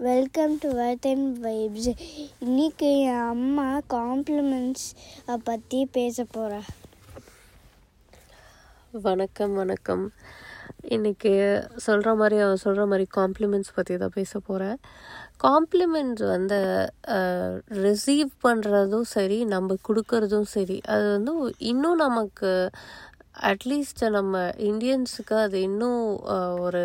welcome to worth and vibes இன்னைக்கு என் அம்மா காம்ப்ளிமெண்ட்ஸ் பற்றி பேச போகிறா வணக்கம் வணக்கம் இன்னைக்கு சொல்கிற மாதிரி அவன் சொல்கிற மாதிரி காம்ப்ளிமெண்ட்ஸ் பற்றி தான் பேச போகிறேன் காம்ப்ளிமெண்ட்ஸ் வந்து ரிசீவ் பண்ணுறதும் சரி நம்ம கொடுக்கறதும் சரி அது வந்து இன்னும் நமக்கு அட்லீஸ்ட் நம்ம இந்தியன்ஸுக்கு அது இன்னும் அஹ், ஒரு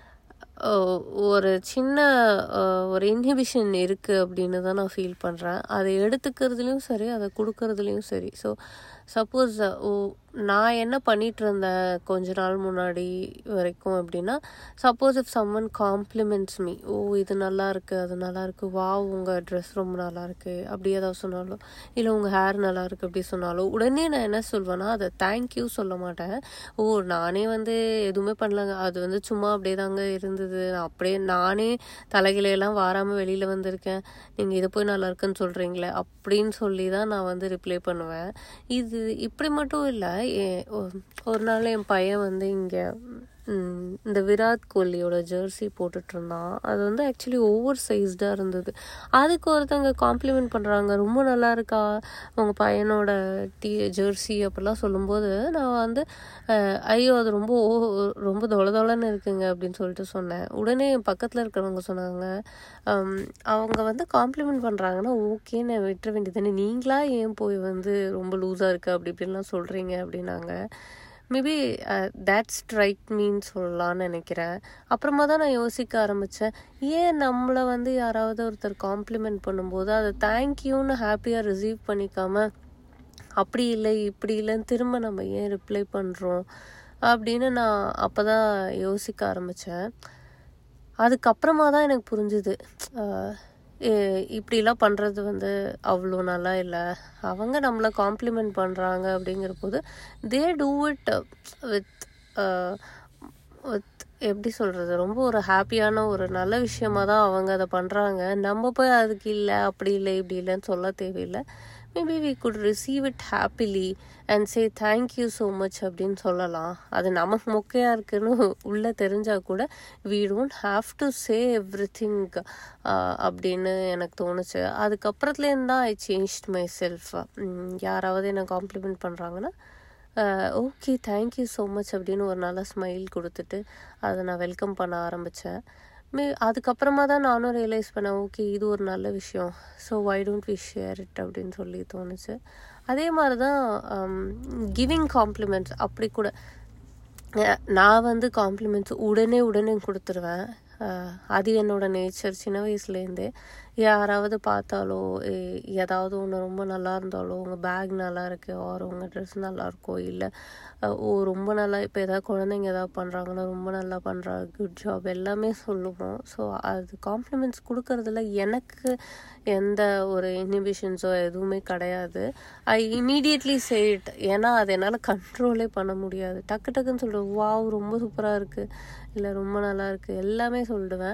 அஹ், ஒரு சின்ன அஹ், ஒரு இன்ஹிபிஷன் இருக்குது அப்படின்னு தான் நான் ஃபீல் பண்ணுறேன் அதை எடுத்துக்கிறதுலையும் சரி அதை கொடுக்கறதுலையும் சரி ஸோ சப்போஸ் நான் என்ன பண்ணிட்டு இருந்தேன் கொஞ்ச நாள் முன்னாடி வரைக்கும் அப்படின்னா suppose if someone compliments me oh இது நல்லா இருக்கு அது நல்லா இருக்கு வா உங்கள் ட்ரெஸ் ரொம்ப நல்லா இருக்கு அப்படி ஏதாவது சொன்னாலும் இல்லை உங்கள் ஹேர் நல்லா இருக்கு அப்படி சொன்னாலும் உடனே நான் என்ன சொல்வேன்னா அதை தேங்க்யூ சொல்ல மாட்டேன் ஓ நானே வந்து எதுவுமே பண்ணலங்க அது வந்து சும்மா அப்படியே தாங்க இருந்தது நான் அப்படியே நானே தலைகிலையெல்லாம் வாராமல் வெளியில் வந்திருக்கேன் நீங்கள் இதை போய் நல்லா இருக்குன்னு சொல்கிறீங்களே அப்படின்னு சொல்லி தான் நான் வந்து ரிப்ளை பண்ணுவேன் இது இப்படி மட்டும் இல்லை ஒரு நாள் என் பையன் வந்து இங்கே இந்த விராட் கோலியோட ஜெர்சி போட்டுட்டு இருந்தான் அது வந்து ஆக்சுவலி ஓவர் சைஸ்டாக இருந்தது அதுக்கு ஒருத்தங்க காம்ப்ளிமெண்ட் பண்ணுறாங்க ரொம்ப நல்லா இருக்கா உங்கள் பையனோட டி ஜெர்சி அப்படிலாம் சொல்லும்போது நான் வந்து அஹ், ஐயோ அது ரொம்ப ஓ ரொம்ப தொலை தொலைன்னு இருக்குங்க அப்படின்னு சொல்லிட்டு சொன்னேன் உடனே என் பக்கத்தில் இருக்கிறவங்க சொன்னாங்க "ஹம், அவங்க வந்து காம்ப்ளிமெண்ட் பண்ணுறாங்கன்னா ஓகேன்னு விட்டுற வேண்டியதானே நீங்களா ஏன் போய் வந்து ரொம்ப லூஸாக இருக்கு அப்படி இப்படின்லாம் சொல்கிறீங்க அப்படின்னாங்க மேபி தேட் ஸ்ட்ரைக் மீன் சொல்லலாம்னு நினைக்கிறேன் அப்புறமா தான் நான் யோசிக்க ஆரம்பித்தேன் ஏன் நம்மளை வந்து யாராவது ஒருத்தர் காம்ப்ளிமெண்ட் பண்ணும்போது அதை தேங்க்யூன்னு ஹாப்பியாக ரிசீவ் பண்ணிக்காம அப்படி இல்லை இப்படி இல்லைன்னு திரும்ப நம்ம ஏன் ரிப்ளை பண்ணுறோம் அப்படின்னு நான் அப்போ தான் யோசிக்க ஆரம்பித்தேன் அதுக்கப்புறமா தான் எனக்கு புரிஞ்சுது ஆஹ் எ- இப்படிலாம் பண்ணுறது வந்து அவ்வளோ நல்லா இல்லை அவங்க நம்மளை காம்ப்ளிமெண்ட் பண்ணுறாங்க அப்படிங்கிற போது they do it with with எப்படி சொல்கிறது ரொம்ப ஒரு ஹாப்பியான ஒரு நல்ல விஷயமா தான் அவங்க அதை பண்ணுறாங்க நம்ம போய் அதுக்கு இல்லை அப்படி இல்லை இப்படி இல்லைன்னு சொல்ல தேவையில்லை maybe we could receive it happily and say thank you so much அப்படின்னு சொல்லலாம் அது நமக்கு மொக்கையாக இருக்குன்னு உள்ளே தெரிஞ்சால் கூட we don't have to say everything அப்படின்னு எனக்கு தோணுச்சு அதுக்கப்புறத்துலேருந்து தான் ஐ சேஞ்ச் மை செல்ஃப் யாராவது என்னை காம்ப்ளிமெண்ட் பண்ணுறாங்கன்னா ஓகே தேங்க்யூ ஸோ மச் அப்படின்னு ஒரு நல்ல ஸ்மைல் கொடுத்துட்டு அதை நான் வெல்கம் பண்ண ஆரம்பித்தேன் மே அதுக்கப்புறமா தான் நானும் ரியலைஸ் பண்ணேன் ஓகே இது ஒரு நல்ல விஷயம் so why don't we share it அப்படின்னு சொல்லி தோணுச்சு அதே மாதிரி தான் கிவிங் காம்ப்ளிமெண்ட்ஸ் அப்படி கூட அஹ் நான் வந்து காம்ப்ளிமெண்ட்ஸ் உடனே உடனே கொடுத்துருவேன் அஹ் அது என்னோட நேச்சர் சின்ன வயசுலேருந்தே யாராவது பார்த்தாலோ எ- ஏதாவது ஒன்று ரொம்ப நல்லா இருந்தாலோ உங்கள் பேக் நல்லா இருக்கு ஆர் உங்கள் ட்ரெஸ் நல்லா இருக்கோ இல்லை ஓ ரொம்ப நல்லா இப்போ ஏதாவது குழந்தைங்க ஏதாவது பண்ணுறாங்கன்னா ரொம்ப நல்லா பண்ணுறா குட் ஜாப் எல்லாமே சொல்லுவோம் ஸோ அது காம்ப்ளிமெண்ட்ஸ் கொடுக்கறதுல எனக்கு எந்த ஒரு இன்ஹிபிஷன்ஸோ எதுவுமே கிடையாது ஐ இமீடியட்லி சேட் ஏன்னா அது என்னால் கண்ட்ரோலே பண்ண முடியாது டக்கு டக்குன்னு சொல்லுவேன் வாவ் ரொம்ப சூப்பராக இருக்குது இல்லை ரொம்ப நல்லா இருக்குது எல்லாமே சொல்லிடுவேன்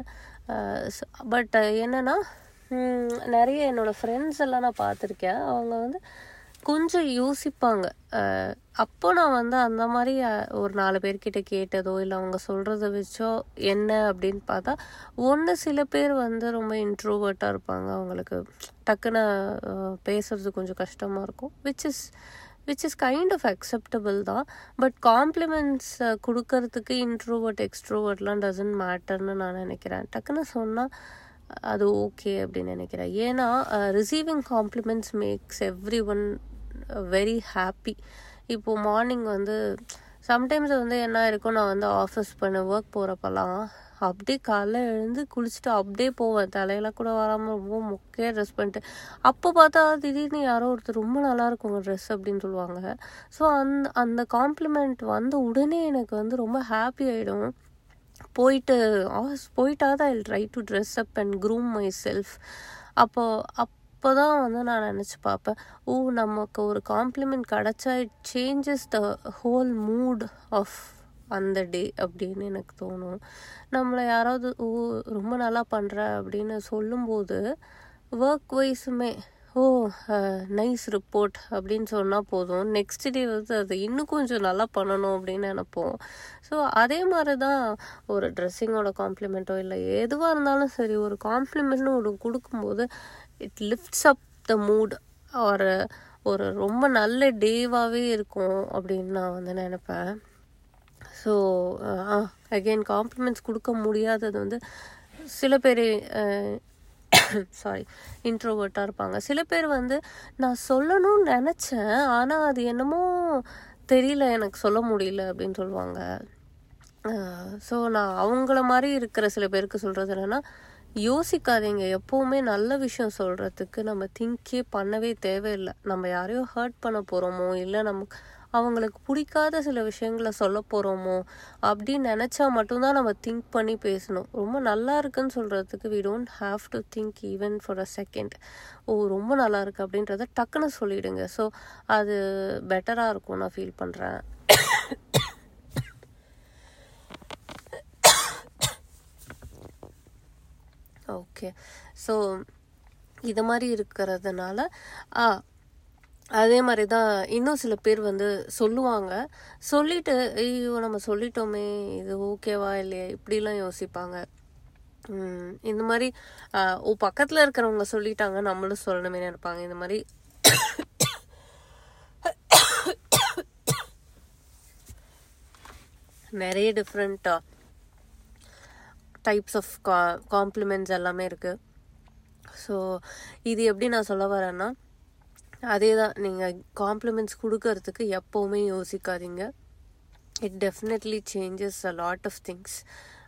பட் என்னன்னா ஹம், நிறைய என்னோட ஃப்ரெண்ட்ஸ் எல்லாம் நான் பார்த்துருக்கேன் அவங்க வந்து கொஞ்சம் யோசிப்பாங்க அஹ், அப்போ நான் வந்து அந்த மாதிரி அஹ், ஒரு நாலு பேர்கிட்ட கேட்டதோ இல்லை அவங்க சொல்கிறத வச்சோ என்ன அப்படின்னு பார்த்தா ஒன்று சில பேர் வந்து ரொம்ப இன்ட்ரோவர்ட்டாக இருப்பாங்க அவங்களுக்கு டக்குன்னு அஹ், பேசுறது கொஞ்சம் கஷ்டமாக இருக்கும் which is which is kind of acceptable தான் பட் காம்ப்ளிமெண்ட்ஸ் கொடுக்கறதுக்கு இன்ட்ரோவர்ட் எக்ஸ்ட்ரோவர்ட்லாம் டசன்ட் மேட்டர்னு நான் நினைக்கிறேன் டக்குன்னு சொன்னால் அது ஓகே அப்படின்னு நினைக்கிறேன் ஏன்னா receiving compliments makes everyone very happy இப்போது மார்னிங் வந்து சம்டைம்ஸ் வந்து என்ன இருக்கும் நான் வந்து ஆஃபீஸ் பண்ண ஒர்க் போகிறப்பெல்லாம் அப்படியே காலைல எழுந்து குளிச்சுட்டு அப்படியே போவேன் தலையெல்லாம் கூட வராமல் ரொம்ப மொக்கையாக ட்ரெஸ் பண்ணிட்டு அப்போ பார்த்தா திடீர்னு யாரோ ஒருத்தர் ரொம்ப நல்லா இருக்குங்க ட்ரெஸ் அப்படின்னு சொல்லுவாங்க ஸோ அந்த அந்த காம்ப்ளிமெண்ட் வந்த உடனே எனக்கு வந்து ரொம்ப ஹாப்பி ஆகிடும் போயிட்டு ஆஃபீஸ் போயிட்டா தான் I try to dress up and groom myself அப்போ அப்போ தான் வந்து நான் நினச்சி பார்ப்பேன் ஓ நமக்கு ஒரு காம்ப்ளிமெண்ட் கிடச்சா it changes the whole mood of அந்த டே அப்படின்னு எனக்கு தோணும் நம்மளை யாராவது ஓ ரொம்ப நல்லா பண்ணுற அப்படின்னு சொல்லும்போது ஒர்க் வைஸுமே ஓ நைஸ் ரிப்போர்ட் அப்படின்னு சொன்னால் போதும் நெக்ஸ்ட் டே வந்து அதை இன்னும் கொஞ்சம் நல்லா பண்ணணும் அப்படின்னு நினைப்போம் ஸோ அதே மாதிரி தான் ஒரு ட்ரெஸ்ஸிங்கோட காம்ப்ளிமெண்ட்டோ இல்லை எதுவாக இருந்தாலும் சரி ஒரு காம்ப்ளிமெண்ட்னு ஒன்று கொடுக்கும்போது it lifts up the mood ஒரு ஒரு ரொம்ப நல்ல டேவாகவே இருக்கும் அப்படின்னு நான் வந்து நினைப்பேன் ஸோ அகெயின் காம்ப்ளிமெண்ட்ஸ் கொடுக்க முடியாதது வந்து சில பேர் சாரி இன்ட்ரோவர்ட்டாக இருப்பாங்க சில பேர் வந்து நான் சொல்லணும்னு நினச்சேன் ஆனால் அது என்னமோ தெரியல எனக்கு சொல்ல முடியல அப்படின்னு சொல்லுவாங்க ஸோ நான் அவங்கள மாதிரி இருக்கிற சில பேருக்கு சொல்கிறது என்னென்னா யோசிக்காதீங்க எப்போவுமே நல்ல விஷயம் சொல்கிறதுக்கு நம்ம திங்கே பண்ணவே தேவையில்லை நம்ம யாரையோ ஹர்ட் பண்ண போகிறோமோ இல்லை நமக்கு அவங்களுக்கு பிடிக்காத சில விஷயங்களை சொல்ல போகிறோமோ அப்படின்னு நினச்சா மட்டும்தான் நம்ம திங்க் பண்ணி பேசணும் ரொம்ப நல்லா இருக்குன்னு சொல்கிறதுக்கு we don't have to think even for a second oh ரொம்ப நல்லா இருக்கு அப்படின்றத டக்குன்னு சொல்லிடுங்க ஸோ அது பெட்டராக இருக்கும் நான் ஃபீல் பண்ணுறேன் ஓகே ஸோ இது மாதிரி இருக்கிறதுனால ஆ அதே மாதிரி தான் இன்னும் சில பேர் வந்து சொல்லுவாங்க சொல்லிட்டு ஐயோ நம்ம சொல்லிட்டோமே இது ஓகேவா இல்லையா இப்படிலாம் யோசிப்பாங்க ம், இந்த மாதிரி ஆ, ஓ பக்கத்தில் இருக்கிறவங்க சொல்லிட்டாங்க நம்மளும் சொல்லணுமே நினைப்பாங்க இந்த மாதிரி நிறைய டிஃப்ரெண்ட் டைப்ஸ் ஆஃப் கா காம்ப்ளிமெண்ட்ஸ் எல்லாமே இருக்குது ஸோ இது எப்படி நான் சொல்ல வரேன்னா அதே தான் நீங்கள் காம்ப்ளிமெண்ட்ஸ் கொடுக்கறதுக்கு எப்போவுமே யோசிக்காதீங்க it definitely changes a lot of things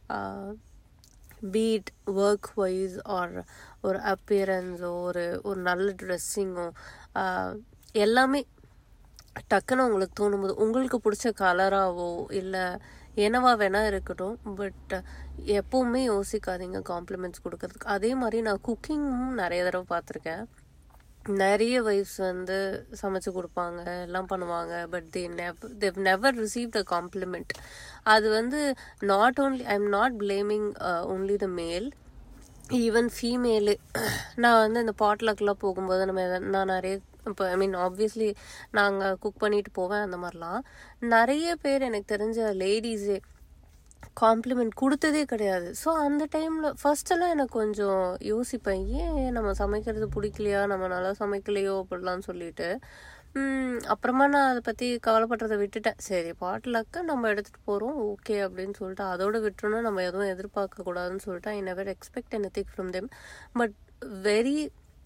be it work wise or ஒரு அப்பியரன்ஸோ ஒரு ஒரு நல்ல ட்ரெஸ்ஸிங்கோ எல்லாமே டக்குன்னு உங்களுக்கு தோணும்போது உங்களுக்கு பிடிச்ச கலராவோ இல்லை என்னவா வேணா இருக்கட்டும் பட் எப்பவுமே யோசிக்காதீங்க காம்ப்ளிமெண்ட்ஸ் கொடுக்கறதுக்கு அதே மாதிரி நான் குக்கிங்கும் நிறைய தடவை பார்த்துருக்கேன் நிறைய வைஃப்ஸ் வந்து சமைச்சு கொடுப்பாங்க எல்லாம் பண்ணுவாங்க பட் தே நெவ் they never receive the compliment அது வந்து not only I am not blaming only the male even female நான் வந்து இந்த பாட்லக்கெலாம் போகும்போது நம்ம எத- நான் நிறைய இப்போ ஐ மீன் ஆப்வியஸ்லி நாங்கள் குக் பண்ணிட்டு போவேன் அந்த மாதிரிலாம் நிறைய பேர் எனக்கு தெரிஞ்ச லேடிஸே காம்ப்ளிமெண்ட் கொடுத்ததே கிடையாது ஸோ அந்த டைமில் ஃபர்ஸ்டெல்லாம் எனக்கு கொஞ்சம் யோசிப்பேன் ஏன் நம்ம சமைக்கிறது பிடிக்கலையா நம்ம நல்லா சமைக்கலையோ அப்படிலாம் சொல்லிட்டு ம், அப்புறமா நான் அதை பற்றி கவலைப்படுறதை விட்டுட்டேன் சரி பாட்டிலக்க நம்ம எடுத்துகிட்டு போகிறோம் ஓகே அப்படின்னு சொல்லிட்டு அதோட விட்டுறணும் நம்ம எதுவும் எதிர்பார்க்க கூடாதுன்னு சொல்லிட்டு I never expect anything from them but very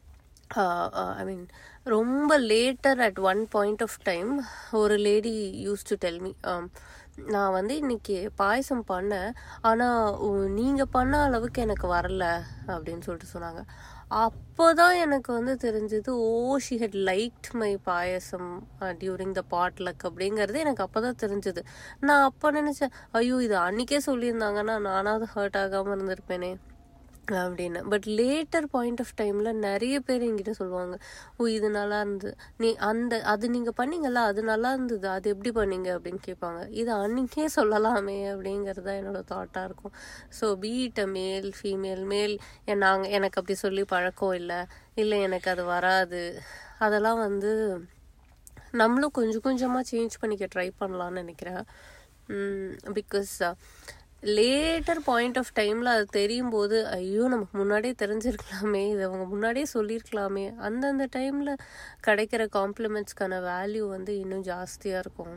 I mean ரொம்ப later at one point of time ஒரு lady use to tell me நான் வந்து இன்னைக்கு பாயசம் பண்ணேன் ஆனால் நீங்கள் பண்ண அளவுக்கு எனக்கு வரல அப்படின்னு சொல்லிட்டு சொன்னாங்க அப்போதான் எனக்கு வந்து தெரிஞ்சது oh she had liked my payasam during the potluck அப்படிங்கிறது எனக்கு அப்போ தான் தெரிஞ்சது நான் அப்போ நினச்சேன் ஐயோ இது அன்னைக்கே சொல்லியிருந்தாங்கன்னா நானாவது ஹர்ட் ஆகாமல் இருந்திருப்பேனே அப்படின்னு பட் லேட்டர் பாயிண்ட் ஆஃப் டைமில் நிறைய பேர் என்கிட்ட சொல்லுவாங்க ஓ இது நல்லா இருந்தது நீ அந்த அது நீங்கள் பண்ணீங்கல்ல அது நல்லா இருந்தது அது எப்படி பண்ணீங்க அப்படின்னு கேட்பாங்க இது அன்னைக்கே சொல்லலாமே அப்படிங்கிறது தான் என்னோட தாட்டாக இருக்கும் ஸோ பீட் அ மேல் ஃபீமேல் மேல் நாங்கள் எனக்கு அப்படி சொல்லி பழக்கம் இல்லை இல்லை எனக்கு அது வராது அதெல்லாம் வந்து நம்மளும் கொஞ்சம் கொஞ்சமாக சேஞ்ச் பண்ணிக்க ட்ரை பண்ணலாம்னு நினைக்கிறேன் பிகாஸ் லேட்டர் பாயிண்ட் ஆஃப் டைமில் அது தெரியும் போது ஐயோ நமக்கு முன்னாடியே தெரிஞ்சிருக்கலாமே இது அவங்க முன்னாடியே சொல்லியிருக்கலாமே அந்தந்த டைமில் கிடைக்கிற காம்ப்ளிமெண்ட்ஸ்க்கான வேல்யூ வந்து இன்னும் ஜாஸ்தியாக இருக்கும்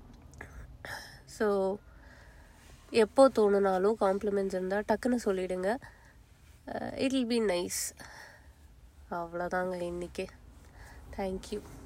ஸோ எப்போ தோணுனாலும் காம்ப்ளிமெண்ட்ஸ் இருந்தால் டக்குன்னு சொல்லிடுங்க இட் வில் பி நைஸ் அவ்வளோதாங்க இன்னைக்கு தேங்க்யூ